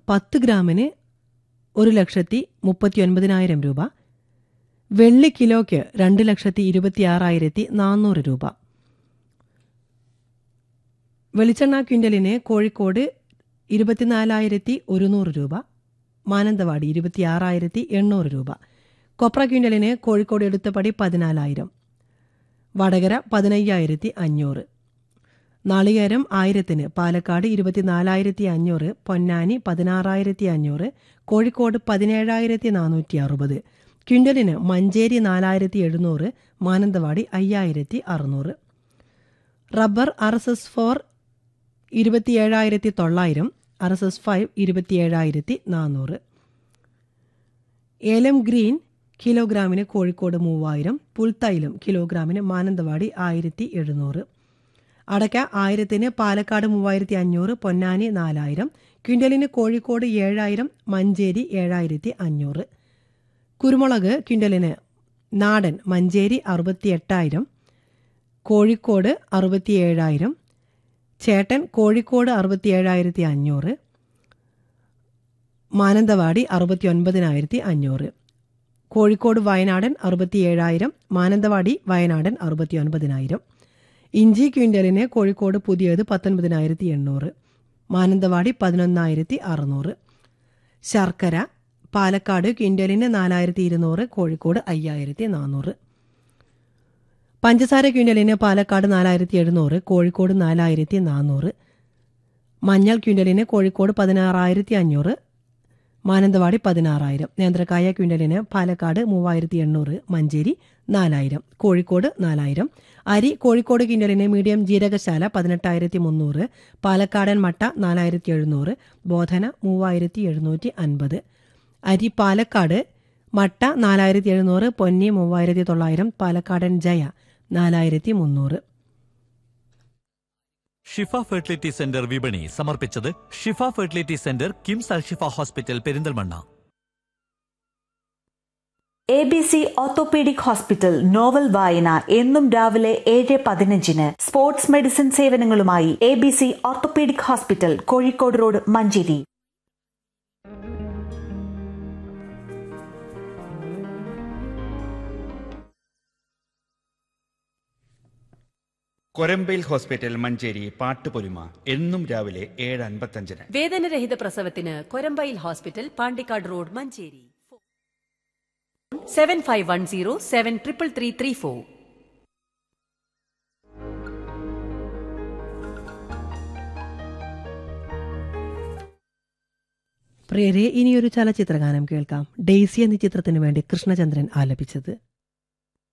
പത്ത് ഗ്രാമിന് ഒരു ലക്ഷത്തി മുപ്പത്തി ഒൻപതിനായിരം രൂപ വെള്ളി കിലോയ്ക്ക് രണ്ട് ലക്ഷത്തി ഇരുപത്തിയാറായിരത്തി നാനൂറ് രൂപ വെളിച്ചെണ്ണ ക്വിൻ്റലിന് കോഴിക്കോട് ഇരുപത്തിനാലായിരത്തി ഒരുന്നൂറ് രൂപ മാനന്തവാടി ഇരുപത്തിയാറായിരത്തി എണ്ണൂറ് രൂപ കൊപ്ര ക്വിൻ്റലിന് കോഴിക്കോട് എടുത്തപടി പതിനാലായിരം വടകര പതിനയ്യായിരത്തി അഞ്ഞൂറ് നാളികേരം ആയിരത്തിന് പാലക്കാട് ഇരുപത്തിനാലായിരത്തി അഞ്ഞൂറ് പൊന്നാനി പതിനാറായിരത്തി അഞ്ഞൂറ് കോഴിക്കോട് പതിനേഴായിരത്തി നാനൂറ്റി അറുപത് ക്വിൻ്റലിന് മഞ്ചേരി നാലായിരത്തി എഴുന്നൂറ് മാനന്തവാടി അയ്യായിരത്തി അറുന്നൂറ് rubber R S S four ഇരുപത്തിയേഴായിരത്തി തൊള്ളായിരം ആർ എസ് എസ് ഫൈവ് ഇരുപത്തിയേഴായിരത്തി നാനൂറ് ഏലം ഗ്രീൻ കിലോഗ്രാമിന് കോഴിക്കോട് മൂവായിരം പുൽത്തൈലം കിലോഗ്രാമിന് മാനന്തവാടി ആയിരത്തി എഴുന്നൂറ് അടയ്ക്ക ആയിരത്തിന് പാലക്കാട് മൂവായിരത്തി അഞ്ഞൂറ് പൊന്നാനി നാലായിരം ക്വിൻ്റലിന് കോഴിക്കോട് ഏഴായിരം മഞ്ചേരി ഏഴായിരത്തി അഞ്ഞൂറ് കുരുമുളക് ക്വിൻ്റലിന് നാടൻ മഞ്ചേരി അറുപത്തി എട്ടായിരം കോഴിക്കോട് അറുപത്തി ഏഴായിരം ചേട്ടൻ കോഴിക്കോട് അറുപത്തി ഏഴായിരത്തി അഞ്ഞൂറ് മാനന്തവാടി അറുപത്തി ഒൻപതിനായിരത്തി അഞ്ഞൂറ് കോഴിക്കോട് വയനാടൻ അറുപത്തി ഏഴായിരം മാനന്തവാടി വയനാടൻ അറുപത്തി ഒൻപതിനായിരം ഇഞ്ചി ക്വിൻ്റലിന് കോഴിക്കോട് പുതിയത് പത്തൊൻപതിനായിരത്തി എണ്ണൂറ് മാനന്തവാടി പതിനൊന്നായിരത്തി അറുന്നൂറ് ശർക്കര പാലക്കാട് ക്വിൻ്റലിന് നാലായിരത്തി ഇരുന്നൂറ് കോഴിക്കോട് അയ്യായിരത്തി നാനൂറ് പഞ്ചസാര ക്വിൻ്റലിന് പാലക്കാട് നാലായിരത്തി എഴുന്നൂറ് കോഴിക്കോട് നാലായിരത്തി നാനൂറ് മഞ്ഞൾ ക്വിൻ്റലിന് കോഴിക്കോട് പതിനാറായിരത്തി അഞ്ഞൂറ് മാനന്തവാടി പതിനാറായിരം നേന്ത്രക്കായ ക്വിൻ്റലിന് പാലക്കാട് മൂവായിരത്തി എണ്ണൂറ് മഞ്ചേരി നാലായിരം കോഴിക്കോട് നാലായിരം അരി കോഴിക്കോട് ക്വിൻ്റലിന് മീഡിയം ജീരകശാല പതിനെട്ടായിരത്തി മുന്നൂറ് പാലക്കാടൻ മട്ട നാലായിരത്തി എഴുന്നൂറ് ബോധന മൂവായിരത്തി എഴുന്നൂറ്റി അൻപത് അരി പാലക്കാട് മട്ട നാലായിരത്തി എഴുന്നൂറ് പൊന്നി മൂവായിരത്തി തൊള്ളായിരം പാലക്കാടൻ ജയ നാലായിരത്തി മുന്നൂറ് ഷിഫ ഫെർട്ടിലിറ്റി സെന്റർ വിപണി സമർപ്പിച്ചത് Shifa fertility centre KIMS Alshifa hospital Perinthalmanna A B C orthopaedic hospital novel വായന എന്നും രാവിലെ ഏഴ് പതിനഞ്ചിന് സ്പോർട്സ് മെഡിസിൻ സേവനങ്ങളുമായി A B C orthopaedic hospital Kozhikode road Manjeri Korambayil hospital Manjeri പാട്ടുപൊലിമ എന്നും രാവിലെ ഏഴ് അൻപത്തഞ്ചിന് വേദനരഹിത പ്രസവത്തിന് Korambayil hospital Pandikkad road Manjeri seven five one zero seven triple three three four പ്രിയരെ ഇനിയൊരു ചലച്ചിത്രഗാനം കേൾക്കാം ഡെയ്സി എന്ന ചിത്രത്തിനു വേണ്ടി കൃഷ്ണചന്ദ്രൻ ആലപിച്ചത്